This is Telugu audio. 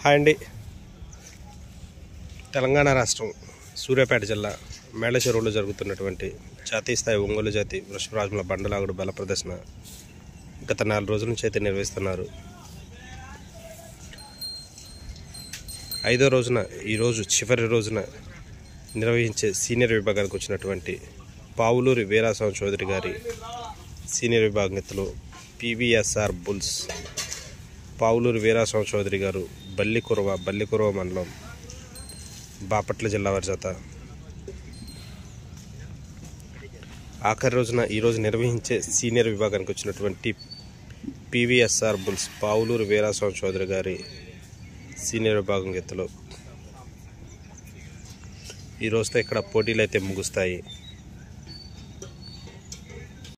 హాయ్ అండి తెలంగాణ రాష్ట్రం సూర్యాపేట జిల్లా మేళచెరువులో జరుగుతున్నటువంటి జాతీయ స్థాయి ఒంగోలు జాతి వృషభరాజుల బండలాగుడు బల ప్రదర్శన గత నాలుగు రోజుల నుంచి అయితే నిర్వహిస్తున్నారు ఐదో రోజున ఈరోజు చివరి రోజున నిర్వహించే సీనియర్ విభాగానికి వచ్చినటువంటి పావులూరి వీరాస్వామి చౌదరి గారి సీనియర్ విభాగంలో పివిఎస్ఆర్ బుల్స్ పావులూరు వీరాస్వామి చౌదరి గారు బల్లికురవ బల్లికురవ మండలం బాపట్ల జిల్లా వారి జత ఆఖరి రోజున ఈరోజు నిర్వహించే సీనియర్ విభాగానికి వచ్చినటువంటి పివిఎస్ఆర్ బుల్స్ పావులూరు వీరాస్వామి చౌదరి గారి సీనియర్ విభాగం ఎత్తులో ఈ రోజుతో ఇక్కడ పోటీలు అయితే ముగుస్తాయి